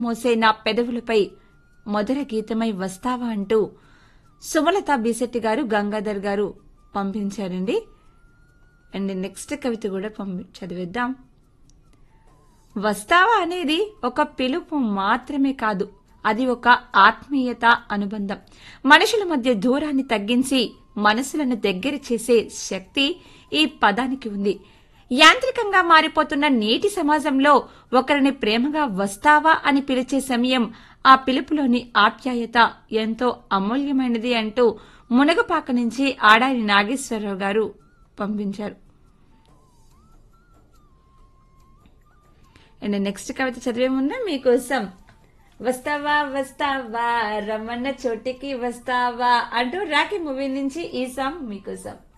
మోసే నా పెదవులపై మధుర గీతమై వస్తావా అంటూ సుమలత బీసెట్టి గారు గంగాధర్ గారు పంపించారండి అండ్ నెక్స్ట్ కవిత కూడా పంపి చదివేద్దాం వస్తావా అనేది ఒక పిలుపు మాత్రమే కాదు అది ఒక ఆత్మీయత అనుబంధం మనుషుల మధ్య దూరాన్ని తగ్గించి మనసులను దగ్గర చేసే శక్తి ఈ పదానికి ఉంది యాంత్రికంగా మారిపోతున్న నేటి సమాజంలో ఒకరిని ప్రేమగా వస్తావా అని పిలిచే సమయం ఆ పిలుపులోని ఆప్యాయత ఎంతో అమూల్యమైనది అంటూ మునగపాక నుంచి ఆడారి నాగేశ్వరరావు గారు పంపించారు అండ్ నెక్స్ట్ కవిత చదివే ముందు మీకోసం వస్తావా వస్తావా రమణ చోటికి వస్తావా అంటూ రాఖీ మూవీ నుంచి ఈ సాంగ్ మీకోసం